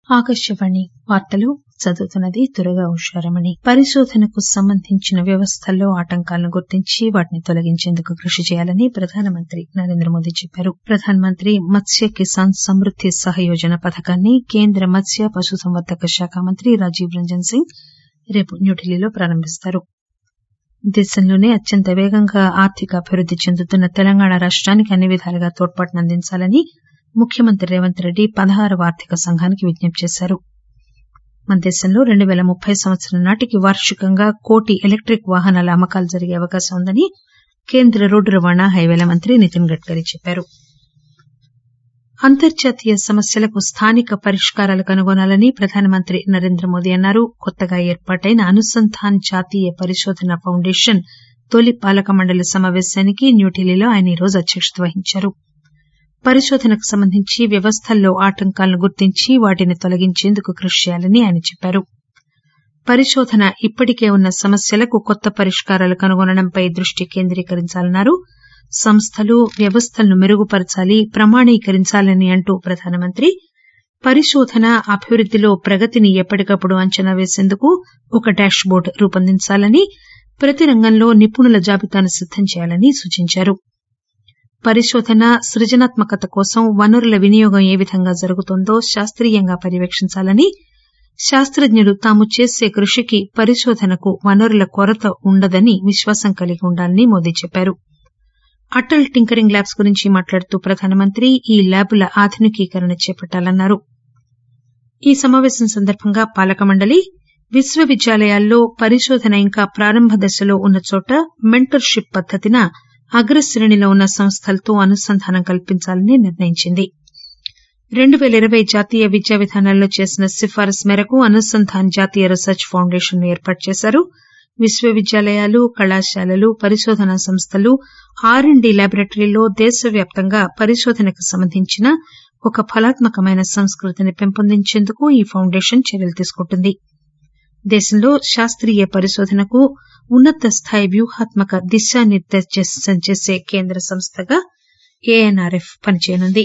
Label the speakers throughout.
Speaker 1: ఆకాశవాణి వార్తలు చదువుతున్నది దుర్గా ఉషారమణి పరిశోధనకు సంబంధించిన వ్యవస్థల్లో ఆటంకాలను గుర్తించి వాటిని తొలగించేందుకు కృషి చేయాలని ప్రధానమంత్రి నరేంద్రమోదీ చెప్పారు ప్రధానమంత్రి మత్స్య కిసాన్ సమృద్ది సహయోజన పథకాన్ని కేంద్ర మత్స్య పశుసంవర్దక శాఖ మంత్రి రాజీవ్ రంజన్ సింగ్ రేపు న్యూఢిల్లీలో ప్రారంభిస్తారు దేశంలోనే అత్యంత వేగంగా ఆర్థిక అభివృద్ది చెందుతున్న తెలంగాణ రాష్టానికి అన్ని విధాలుగా తోడ్పాటునందించాలని ముఖ్యమంత్రి రేవంత్ రెడ్డి పదహారవ ఆర్థిక సంఘానికి విజ్ఞప్తి చేశారు మన దేశంలో రెండు పేల ముప్పై సంవత్సరం నాటికి వార్షికంగా కోటి ఎలక్టిక్ వాహనాల అమ్మకాలు జరిగే అవకాశం ఉందని కేంద్ర రోడ్డు రవాణా హైవేల మంత్రి నితిన్ గడ్కరీ చెప్పారు అంతర్జాతీయ సమస్యలకు స్థానిక పరిష్కారాలు కనుగొనాలని ప్రధానమంత్రి నరేంద్రమోదీ అన్నారు కొత్తగా ఏర్పాటైన అనుసంధాన్ జాతీయ పరిశోధన ఫౌండేషన్ తొలి పాలక మండలి సమాపేశానికి న్యూఢిల్లీలో ఆయన ఈరోజు అధ్యక్షత వహించారు పరిశోధనకు సంబంధించి వ్యవస్థల్లో ఆటంకాలను గుర్తించి వాటిని తొలగించేందుకు కృషి చేయాలని ఆయన చెప్పారు పరిశోధన ఇప్పటికే ఉన్న సమస్యలకు కొత్త పరిష్కారాలు కనుగొనడంపై దృష్టి కేంద్రీకరించాలన్నారు సంస్థలు వ్యవస్థలను మెరుగుపరచాలి ప్రమాణీకరించాలని అంటూ ప్రధానమంత్రి పరిశోధన అభివృద్దిలో ప్రగతిని ఎప్పటికప్పుడు అంచనా వేసేందుకు ఒక డాష్ బోర్డు రూపొందించాలని ప్రతి రంగంలో నిపుణుల జాబితాను సిద్దం చేయాలని సూచించారు పరిశోధన సృజనాత్మకత కోసం వనరుల వినియోగం ఏ విధంగా జరుగుతోందో శాస్తీయంగా పర్యవేక్షించాలని శాస్తజ్ఞులు తాము చేసే కృషికి పరిశోధనకు వనరుల కొరత ఉండదని విశ్వాసం కలిగి ఉండాలని మోదీ చెప్పారు అటల్ టింకరింగ్ ల్యాబ్స్ గురించి మాట్లాడుతూ ప్రధానమంత్రి ఈ ల్యాబుల ఆధునికీకరణ చేపట్టాలన్నారు ఈ సమాపేశం సందర్భంగా పాలక మండలి విశ్వవిద్యాలయాల్లో పరిశోధన ఇంకా ప్రారంభ దశలో ఉన్న చోట మెంటర్షిప్ పద్దతిన అగ్రశ్రేణిలో ఉన్న సంస్థలతో అనుసంధానం కల్పించాలని నిర్ణయించింది రెండు పేల ఇరవై జాతీయ విద్యా విధానాల్లో చేసిన సిఫారసు మేరకు అనుసంధాన్ జాతీయ రీసెర్చ్ ఫౌండేషన్ ను ఏర్పాటు చేశారు విశ్వవిద్యాలయాలు కళాశాలలు పరిశోధనా సంస్థలు ఆర్ అండ్ డి ల్యాబొరేటరీల్లో దేశవ్యాప్తంగా పరిశోధనకు సంబంధించిన ఒక ఫలాత్మకమైన సంస్కృతిని పెంపొందించేందుకు ఈ ఫౌండేషన్ చర్యలు తీసుకుంటుంది దేశంలో శాస్తీయ పరిశోధనకు ఉన్నత స్థాయి వ్యూహాత్మక దిశానిర్దేశం చేసే కేంద్ర సంస్థగా ఏఎన్ఆర్ఎఫ్ పనిచేయనుంది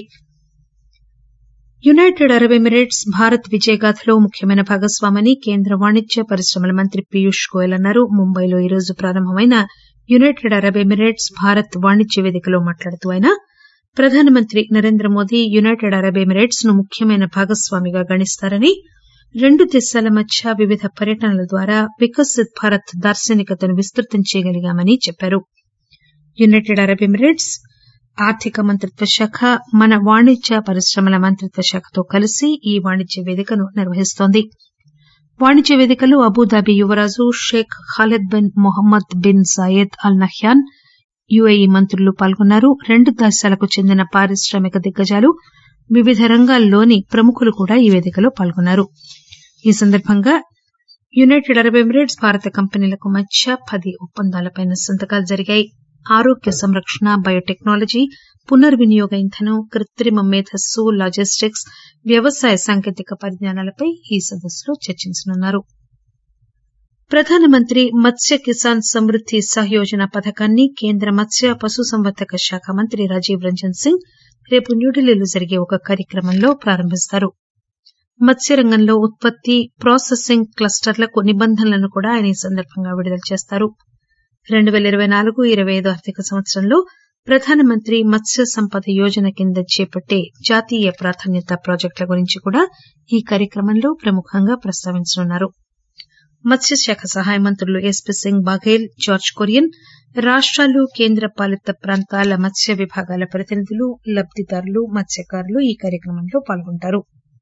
Speaker 1: యునైటెడ్ అరబ్ ఎమిరేట్స్ భారత్ విజయగాథలో ముఖ్యమైన భాగస్వామని కేంద్ర వాణిజ్య పరిశ్రమల మంత్రి పీయూష్ గోయల్ అన్నారు ముంబైలో ఈరోజు ప్రారంభమైన యునైటెడ్ అరబ్ ఎమిరేట్స్ భారత్ వాణిజ్య వేదికలో మాట్లాడుతూ ఆయన ప్రధానమంత్రి Narendra Modi United Arab Emirates ను ముఖ్యమైన భాగస్వామిగా గణిస్తారని రెండు దేశాల మధ్య వివిధ పర్యటనల ద్వారా వికసిత్ భారత్ దార్శనికతను విస్తృతం చేయగలిగామని చెప్పారు యునైటెడ్ అరబ్ ఎమిరేట్స్ ఆర్థిక మంత్రిత్వ శాఖ మన వాణిజ్య పరిశ్రమల మంత్రిత్వ శాఖతో కలిసి ఈ వాణిజ్య వేదికను నిర్వహిస్తోంది వాణిజ్య వేదికలో అబుదాబి యువరాజు Sheikh Khalid bin Mohammed bin Zayed Al Nahyan UAE మంత్రులు పాల్గొన్నారు రెండు దేశాలకు చెందిన పారిశ్రామిక దిగ్గజాలు వివిధ రంగాల్లోని ప్రముఖులు కూడా ఈ వేదికలో పాల్గొన్నారు ఈ సందర్భంగా యునైటెడ్ అరబ్ ఎమిరేట్స్ భారత కంపెనీలకు మధ్య పది ఒప్పందాలపై సంతకాలు జరిగాయి ఆరోగ్య సంరక్షణ బయోటెక్నాలజీ పునర్వినియోగ ఇంధనం కృత్రిమ మేధస్సు లాజిస్టిక్స్ వ్యవసాయ సాంకేతిక పరిజ్ఞానాలపై ఈ సదస్సులో చర్చించనున్నారు ప్రధానమంత్రి మత్స్య కిసాన్ సమృద్ది సహయోజన పథకాన్ని కేంద్ర మత్స్య పశుసంవర్దక శాఖ మంత్రి రాజీవ్ రంజన్ సింగ్ రేపు న్యూఢిల్లీలో జరిగే ఒక కార్యక్రమంలో ప్రారంభిస్తారు మత్స్యరంగంలో ఉత్పత్తి ప్రాసెసింగ్ క్లస్టర్లకు నిబంధనలను కూడా ఆయన ఈ సందర్భంగా విడుదల చేస్తారు రెండు పేల ఇరవై నాలుగు ఇరవై ఐదు ఆర్థిక సంవత్సరంలో ప్రధానమంత్రి మత్స్య సంపద యోజన కింద చేపట్టే జాతీయ ప్రాధాన్యత ప్రాజెక్టుల గురించి కూడా ఈ కార్యక్రమంలో ప్రముఖంగా ప్రస్తావించనున్నారు మత్స్యశాఖ సహాయ మంత్రులు ఎస్పీ సింగ్ బాఘేల్ జార్జ్ కొరియన్ రాష్టాలు కేంద్ర పాలిత ప్రాంతాల మత్స్య విభాగాల ప్రతినిధులు లబ్దిదారులు మత్స్యకారులు ఈ కార్యక్రమంలో పాల్గొంటారు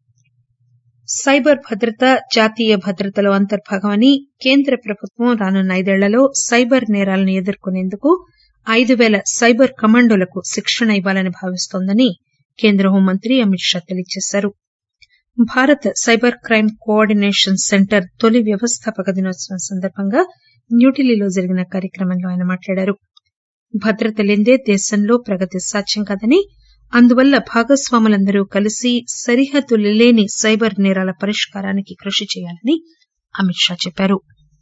Speaker 1: సైబర్ భద్రత జాతీయ భద్రతలో అంతర్భాగమని కేంద్ర ప్రభుత్వం రానున్న ఐదేళ్లలో సైబర్ నేరాలను ఎదుర్కొనేందుకు ఐదు పేల సైబర్ కమాండోలకు శిక్షణ ఇవ్వాలని భావిస్తోందని కేంద్ర హోంమంత్రి అమిత్ షా తెలియజేశారు Bharat cyber crime coordination centre తొలి వ్యవస్థాపక దినోత్సవం సందర్భంగా న్యూఢిల్లీలో జరిగిన కార్యక్రమంలో ఆయన మాట్లాడారు భద్రత లేనిదే దేశంలో ప్రగతి సాధ్యం కాదని అందువల్ల భాగస్వాములందరూ కలిసి సరిహద్దులు లేని సైబర్ నేరాల పరిష్కారానికి కృషి చేయాలని అమిత్ షా చెప్పారు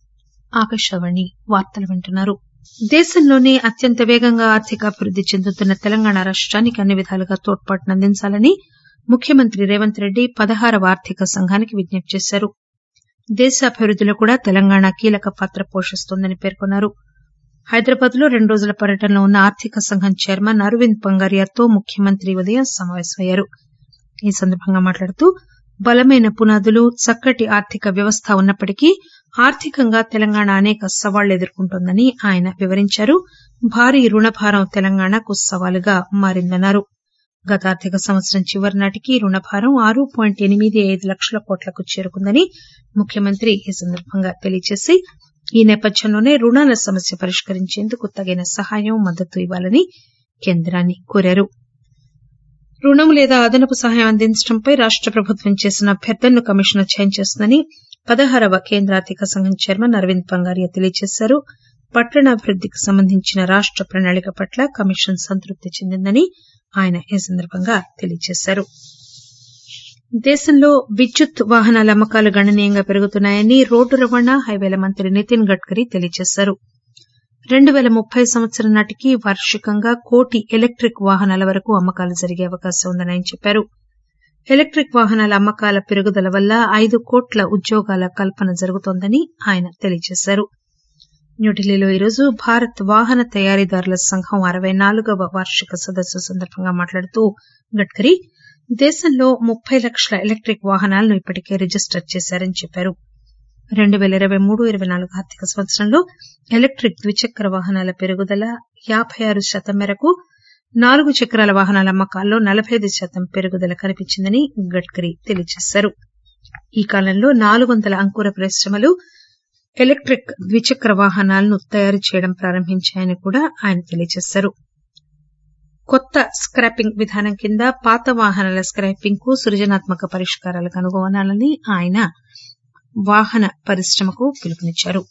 Speaker 1: దేశంలోనే అత్యంత వేగంగా ఆర్థికాభివృద్ది చెందుతున్న తెలంగాణ రాష్టానికి అన్ని విధాలుగా తోడ్పాటునందించాలని ముఖ్యమంత్రి రేవంత్ రెడ్డి పదహారవ ఆర్థిక సంఘానికి విజ్ఞప్తి చేశారు దేశాభివృద్దిలో కూడా తెలంగాణ కీలక పాత్ర పోషిస్తోందని పేర్కొన్నారు హైదరాబాద్ లో రెండు రోజుల పర్యటనలో ఉన్న ఆర్థిక సంఘం చైర్మన్ అరవింద్ పంగారియాతో ముఖ్యమంత్రి ఉదయం సమావేశమయ్యారు ఈ సందర్భంగా మాట్లాడుతూ బలమైన పునాదులు చక్కటి ఆర్థిక వ్యవస్థ ఉన్నప్పటికీ ఆర్థికంగా తెలంగాణ అనేక సవాళ్లు ఎదుర్కొంటోందని ఆయన వివరించారు భారీ రుణభారం తెలంగాణకు సవాలుగా మారిందన్నారు గత ఆర్థిక సంవత్సరం చివరి నాటికి రుణభారం ఆరు పాయింట్ ఎనిమిది ఐదు లక్షల కోట్లకు చేరుకుందని ముఖ్యమంత్రి ఈ సందర్భంగా తెలియజేసి ఈ నేపథ్యంలోనే రుణాల సమస్య పరిష్కరించేందుకు తగిన సహాయం మద్దతు ఇవ్వాలని కేంద్రాన్ని కోరారు రుణం లేదా అదనపు సహాయం అందించడంపై రాష్ట ప్రభుత్వం చేసిన అభ్యర్థనను కమిషన్ అధ్యయనం చేస్తుందని పదహారవ కేంద్ర ఆర్థిక సంఘం చైర్మన్ అరవింద్ పంగారియా తెలియజేశారు పట్టణాభివృద్దికి సంబంధించిన రాష్ట ప్రణాళిక పట్ల కమిషన్ సంతృప్తి చెందిందని ఆయన ఈ సందర్భంగా తెలియజేశారు దేశంలో విద్యుత్ వాహనాల అమ్మకాలు గణనీయంగా పెరుగుతున్నాయని రోడ్డు రవాణా హైవేల మంత్రి నితిన్ గడ్కరీ తెలియజేశారు రెండు పేల ముప్పై సంవత్సరం నాటికి వార్షికంగా కోటి ఎలక్టిక్ వాహనాల వరకు అమ్మకాలు జరిగే అవకాశం ఉందని ఆయన చెప్పారు ఎలక్టిక్ వాహనాల అమ్మకాల పెరుగుదల వల్ల ఐదు కోట్ల ఉద్యోగాల కల్పన జరుగుతోందని ఆయన తెలియజేశారు న్యూఢిల్లీలో ఈరోజు భారత్ వాహన తయారీదారుల సంఘం అరవై నాలుగవ వార్షిక సదస్సు సందర్భంగా మాట్లాడుతూ గడ్కరీ దేశంలో ముప్పై లక్షల ఎలక్టిక్ వాహనాలను ఇప్పటికే రిజిస్టర్ చేశారని చెప్పారు రెండు పేల ఇరవై మూడు ఇరవై నాలుగు ఆర్థిక సంవత్సరంలో ఎలక్టిక్ ద్విచక్ర వాహనాల పెరుగుదల యాబై ఆరు శాతం మేరకు నాలుగు చక్రాల వాహనాల అమ్మకాల్లో నలబై ఐదు శాతం పెరుగుదల కనిపించిందని గడ్కరీ తెలియజేశారు ఈ కాలంలో నాలుగు వందల అంకుర పరిశ్రమలు ఎలక్టిక్ ద్విచక్ర వాహనాలను తయారు చేయడం ప్రారంభించాయని కూడా ఆయన తెలియజేశారు కొత్త స్క్రాపింగ్ విధానం కింద పాత వాహనాల స్క్రాపింగ్ కు సృజనాత్మక పరిష్కారాలు కనుగొనాలని ఆయన వాహన పరిశ్రమకు పిలుపునిచ్చారు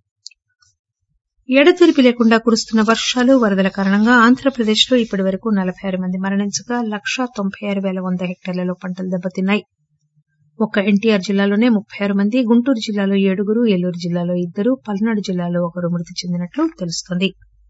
Speaker 1: ఎడతెరిపి లేకుండా కురుస్తున్న వర్షాలు వరదల కారణంగా ఆంధ్రప్రదేశ్ లో ఇప్పటి వరకు నలబై ఆరు మంది మరణించగా లక్షా తొంభై ఆరు పేల వంద హెక్టార్లలో పంటలు దెబ్బతిన్నాయి ఒక్క ఎన్టీఆర్ జిల్లాలోనే ముప్పై ఆరు మంది గుంటూరు జిల్లాలో ఏడుగురు ఏలూరు జిల్లాలో ఇద్దరు పల్నాడు జిల్లాలో ఒకరు మృతి చెందినట్లు తెలుస్తోంది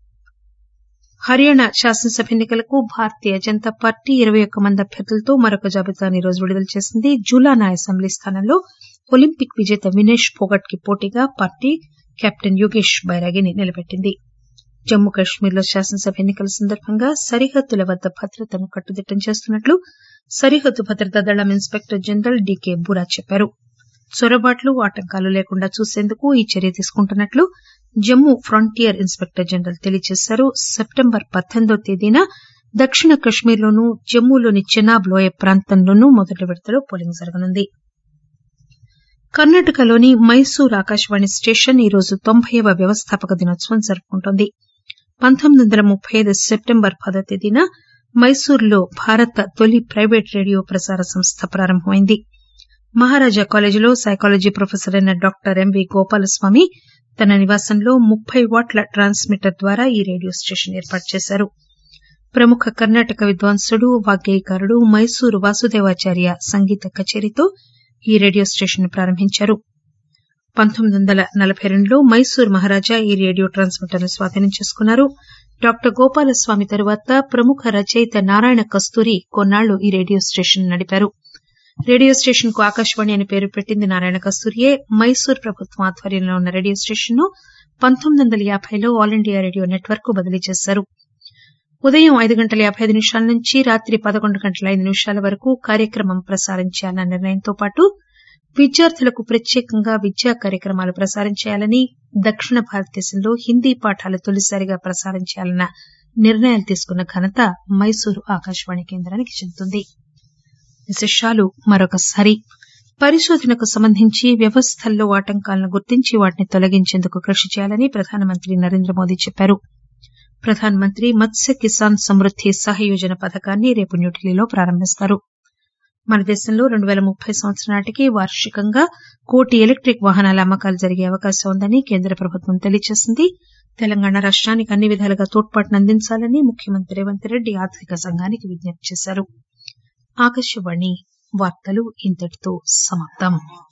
Speaker 1: హర్యానా శాసనసభ ఎన్నికలకు భారతీయ జనతా పార్టీ ఇరవై ఒక్క మంది అభ్యర్థులతో మరొక జాబితాను ఈ రోజు విడుదల చేసింది జూలానా అసెంబ్లీ స్థానంలో ఒలింపిక్ విజేత వినేష్ ఫోగట్ కి పోటీగా పార్టీ కెప్టెన్ యోగేష్ బైరాగిని నిలబెట్టింది జమ్మూ కశ్మీర్ లో శాసనసభ ఎన్నికల సందర్భంగా సరిహద్దుల వద్ద భద్రతను కట్టుదిట్టం చేస్తున్నట్లు సరిహద్దు భద్రతా దళం ఇన్స్పెక్టర్ జనరల్ డీకే బురా చెప్పారు చొరబాట్లు ఆటంకాలు లేకుండా చూసేందుకు ఈ చర్య తీసుకుంటున్నట్లు జమ్మూ ఫ్రంటియర్ ఇన్స్పెక్టర్ జనరల్ తెలియజేశారు సెప్టెంబర్ పద్దెనిమిదో తేదీన దక్షిణ కశ్మీర్లోనూ జమ్మూలోని చెనాబ్ లోయ ప్రాంతంలోనూ మొదటి విడతలో పోలింగ్ జరగనుంది కర్ణాటకలోని మైసూర్ ఆకాశవాణి స్టేషన్ ఈరోజు తొంభైవ వ్యవస్థాపక దినోత్సవం జరుపుకుంటోంది పంతొమ్మిది వందల ముప్పై ఐదు సెప్టెంబర్ పదో తేదీన మైసూరులో భారత తొలి ప్రైవేట్ రేడియో ప్రసార సంస్థ ప్రారంభమైంది మహారాజా కాలేజీలో సైకాలజీ ప్రొఫెసర్ అయిన డాక్టర్ ఎంవి గోపాలస్వామి తన నివాసంలో ముప్పై వాట్ల ట్రాన్స్మిటర్ ద్వారా ఈ రేడియో స్టేషన్ ఏర్పాటు చేశారు ప్రముఖ కర్ణాటక విద్వాంసుడు వాగ్గేయకారుడు మైసూరు వాసుదేవాచార్య సంగీత కచేరీతో ఈ రేడియో స్టేషన్ ప్రారంభించారు పంతొమ్మిది వందల నలబై రెండులో మైసూర్ మహారాజా ఈ రేడియో ట్రాన్స్మిటర్ ను స్వాధీనం చేసుకున్నారు డాక్టర్ గోపాలస్వామి తరువాత ప్రముఖ రచయిత నారాయణ కస్తూరి కొన్నాళ్లు ఈ రేడియో స్టేషన్ నడిపారు రేడియో స్టేషన్ కు ఆకాశవాణి అని పేరు పెట్టింది నారాయణ కస్తూరియే మైసూర్ ప్రభుత్వం ఆధ్వర్యంలో ఉన్న రేడియో స్టేషన్ ను పంతొమ్మిది వందల యాబైలో ఆల్ ఇండియా రేడియో నెట్వర్క్ కు బదిలీ చేశారు ఉదయం ఐదు గంటల యాబై ఐదు నిమిషాల నుంచి రాత్రి పదకొండు గంటల ఐదు నిమిషాల వరకు కార్యక్రమం ప్రసారం చేయాలన్న నిర్ణయంతో పాటు విద్యార్థులకు ప్రత్యేకంగా విద్యా కార్యక్రమాలు ప్రసారం చేయాలని దక్షిణ భారతదేశంలో హిందీ పాఠాలు తొలిసారిగా ప్రసారం చేయాలన్న నిర్ణయాలు తీసుకున్న ఘనత మైసూరు ఆకాశవాణి కేంద్రానికి చెందుతుంది విశేషాలు మరొకసారి పరిశోధనకు సంబంధించి వ్యవస్థల్లో ఆటంకాలను గుర్తించి వాటిని తొలగించేందుకు కృషి చేయాలని ప్రధానమంత్రి నరేంద్ర మోదీ చెప్పారు ప్రధానమంత్రి మత్స్య కిసాన్ సమృద్ది సహయోజన పథకాన్ని రేపు న్యూఢిల్లీలో ప్రారంభిస్తారు మన దేశంలో రెండు పేల ముప్పై సంవత్సరం నాటికి వార్షికంగా కోటి ఎలక్టిక్ వాహనాల అమ్మకాలు జరిగే అవకాశం ఉందని కేంద్ర ప్రభుత్వం తెలియజేసింది తెలంగాణ రాష్టానికి అన్ని విధాలుగా తోడ్పాటును అందించాలని ముఖ్యమంత్రి రేవంత్ రెడ్డి ఆర్థిక సంఘానికి విజ్ఞప్తి చేశారు ఆకాశవాణి వార్తలు ఇంతటితో సమాప్తం